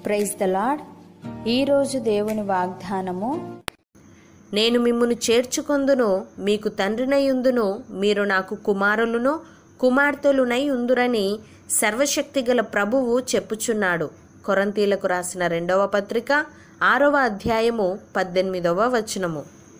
praise the lord ఈరోజు దేవుని వాగ్దానము నేను మిమ్మును చేర్చుకొందును మీకు తండ్రినయుందును మీరు నాకు కుమారులను కుమార్తెలునై ఉందురని సర్వశక్తిగల ప్రభువు చెప్పుచున్నాడు కొరంతీలకు రాసిన రెండవ పత్రిక ఆరవ అధ్యాయము పద్దెనిమిదవ వచనము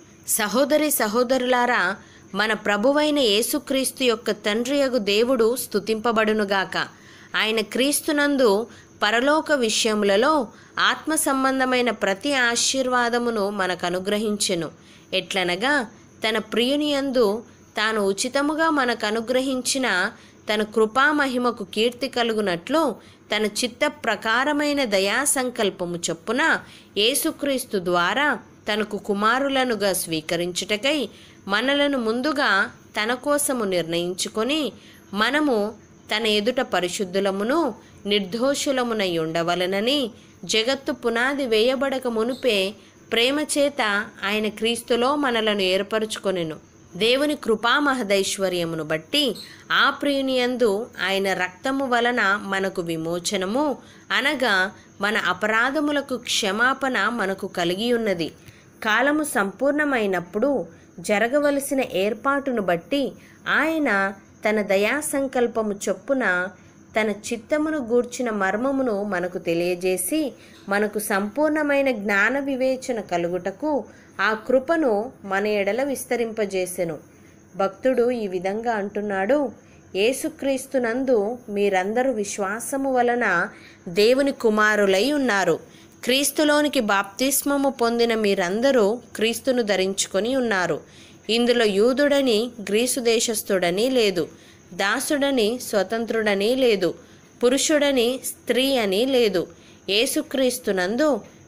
సహోదరి సహోదరులారా మన ప్రభువైన యేసుక్రీస్తు యొక్క తండ్రియగు దేవుడు స్తుతింపబడునుగాక ఆయన క్రీస్తునందు పరలోక విషయములలో ఆత్మ సంబంధమైన ప్రతి ఆశీర్వాదమును మనకు అనుగ్రహించెను ఎట్లనగా తన ప్రియుని యందు తాను ఉచితముగా మనకు అనుగ్రహించిన తన కృపామహిమకు కీర్తి కలుగునట్లు తన చిత్త ప్రకారమైన దయా సంకల్పము చొప్పున యేసుక్రీస్తు ద్వారా తనకు కుమారులనుగా స్వీకరించుటకై మనలను ముందుగా తన కోసము నిర్ణయించుకొని మనము తన ఎదుట పరిశుద్ధులమును నిర్దోషులమునై ఉండవలనని జగత్తు పునాది వేయబడక మునుపే ప్రేమ చేత ఆయన క్రీస్తులో మనలను ఏర్పరచుకొనెను దేవుని కృపా మహదైశ్వర్యమును బట్టి ఆ ప్రియునియందు ఆయన రక్తము వలన మనకు విమోచనము అనగా మన అపరాధములకు క్షమాపణ మనకు కలిగి ఉన్నది కాలము సంపూర్ణమైనప్పుడు జరగవలసిన ఏర్పాటును బట్టి ఆయన తన దయా సంకల్పము చొప్పున తన చిత్తమును గూర్చిన మర్మమును మనకు తెలియజేసి మనకు సంపూర్ణమైన జ్ఞాన వివేచన కలుగుటకు ఆ కృపను మన ఎడల విస్తరింపజేసెను భక్తుడు ఈ విధంగా అంటున్నాడు యేసుక్రీస్తునందు మీరందరూ విశ్వాసము వలన దేవుని కుమారులై ఉన్నారు క్రీస్తులోనికి బాప్తిస్మము పొందిన మీరందరూ క్రీస్తును ధరించుకొని ఉన్నారు ఇందులో యూదుడని గ్రీసు దేశస్థుడని లేదు దాసుడని స్వతంత్రుడని లేదు పురుషుడని స్త్రీ అని లేదు యేసుక్రీస్తునందు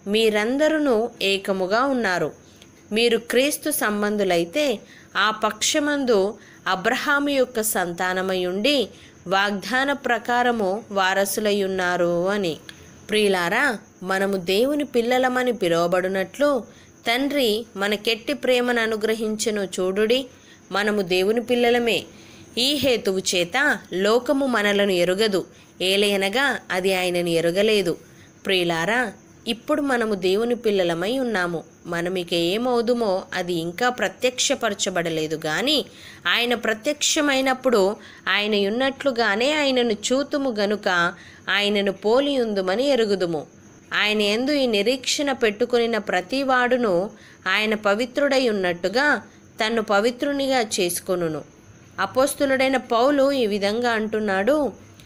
మీరందరూ ఏకముగా ఉన్నారు మీరు క్రీస్తు సంబంధులైతే ఆ పక్షమందు అబ్రహాము యొక్క సంతానమై ఉండి వాగ్దాన ప్రకారము వారసులై ఉన్నారు అని ప్రియులారా మనము దేవుని పిల్లలమని పిలువబడినట్లు తండ్రి మనకెట్టి ప్రేమను అనుగ్రహించెను చూడుడి మనము దేవుని పిల్లలమే ఈ హేతువు చేత లోకము మనలను ఎరుగదు ఏలయనగా అది ఆయనను ఎరుగలేదు ప్రియులారా ఇప్పుడు మనము దేవుని పిల్లలమై ఉన్నాము మనం ఇక ఏమవుదుమో అది ఇంకా ప్రత్యక్షపరచబడలేదు కానీ ఆయన ప్రత్యక్షమైనప్పుడు ఆయన ఉన్నట్లుగానే ఆయనను చూతుము గనుక ఆయనను పోలి ఉందుమని ఎరుగుదుము ఆయన ఎందు ఈ నిరీక్షణ పెట్టుకొనిన ప్రతివాడును ఆయన పవిత్రుడై ఉన్నట్టుగా తన్ను పవిత్రునిగా చేసుకొనును అపోస్తులుడైన పౌలు ఈ విధంగా అంటున్నాడు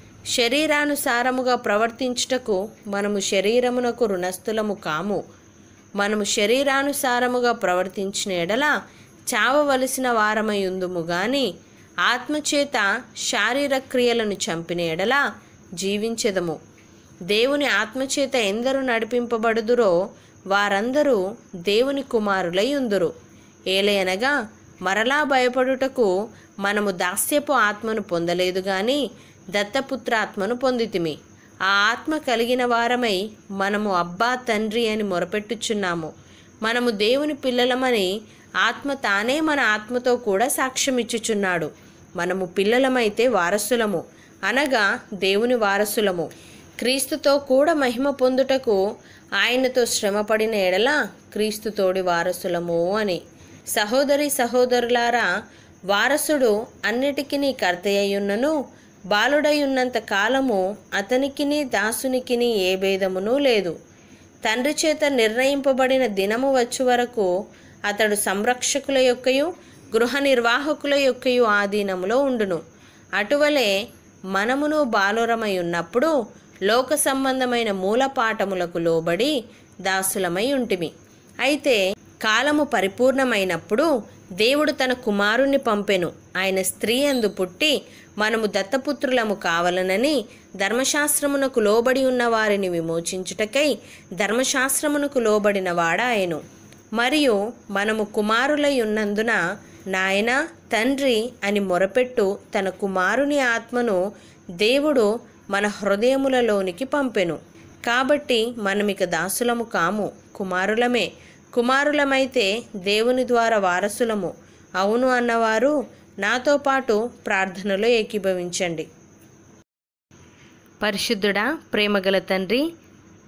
శరీరానుసారముగా ప్రవర్తించుటకు మనము శరీరమునకు రుణస్థులము కాము మనము శరీరానుసారముగా ప్రవర్తించిన ఎడల చావవలసిన వారమై ఉందుము గాని ఆత్మచేత శారీరక క్రియలను చంపిన ఎడల జీవించెదము దేవుని ఆత్మచేత ఎందరు నడిపింపబడుదురో వారందరూ దేవుని కుమారులై ఉందురు ఏలయనగా మరలా భయపడుటకు మనము దాస్యపు ఆత్మను పొందలేదు గాని దత్తపుత్రాత్మను పొందితిమి ఆ ఆత్మ కలిగిన వారమై మనము అబ్బా తండ్రి అని మొరపెట్టుచున్నాము మనము దేవుని పిల్లలమని ఆత్మ తానే మన ఆత్మతో కూడా సాక్ష్యమిచ్చుచున్నాడు మనము పిల్లలమైతే వారసులము అనగా దేవుని వారసులము క్రీస్తుతో కూడా మహిమ పొందుటకు ఆయనతో శ్రమపడిన ఎడల క్రీస్తుతోడి వారసులము అని సహోదరి సహోదరులారా వారసుడు అన్నిటికీ కర్తయ్యున్నను బాలుడై ఉన్నంత కాలము అతనికిని దాసునికిని ఏ భేదమును లేదు తండ్రి చేత నిర్ణయింపబడిన దినము వచ్చు వరకు అతడు సంరక్షకుల యొక్కయు గృహ నిర్వాహకుల యొక్కయు ఆధీనములో ఉండును అటువలే మనమును బాలురమై ఉన్నప్పుడు లోక సంబంధమైన మూలపాఠములకు లోబడి దాసులమై ఉంటిమి అయితే కాలము పరిపూర్ణమైనప్పుడు దేవుడు తన కుమారుణ్ణి పంపెను ఆయన స్త్రీ అందు పుట్టి మనము దత్తపుత్రులము కావలనని ధర్మశాస్త్రమునకు లోబడి ఉన్న వారిని విమోచించుటకై ధర్మశాస్త్రమునకు లోబడిన వాడాయను మరియు మనము కుమారులై ఉన్నందున నాయన తండ్రి అని మొరపెట్టు తన కుమారుని ఆత్మను దేవుడు మన హృదయములలోనికి పంపెను కాబట్టి మనమిక దాసులము కాము కుమారులమే కుమారులమైతే దేవుని ద్వారా వారసులము అవును అన్నవారు నాతో పాటు ప్రార్థనలో ఏకీభవించండి పరిశుద్ధుడా ప్రేమగల తండ్రి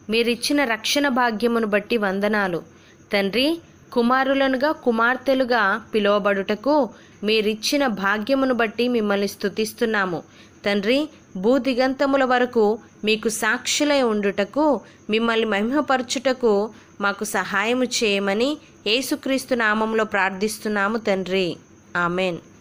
మీరిచ్చిన రక్షణ భాగ్యమును బట్టి వందనాలు తండ్రి కుమారులనుగా కుమార్తెలుగా పిలువబడుటకు మీరిచ్చిన భాగ్యమును బట్టి మిమ్మల్ని స్తుతిస్తున్నాము తండ్రి భూదిగంతముల వరకు మీకు సాక్షులై ఉండుటకు మిమ్మల్ని మహిమపరచుటకు మాకు సహాయము చేయమని యేసుక్రీస్తు నామంలో ప్రార్థిస్తున్నాము తండ్రి ఆమెన్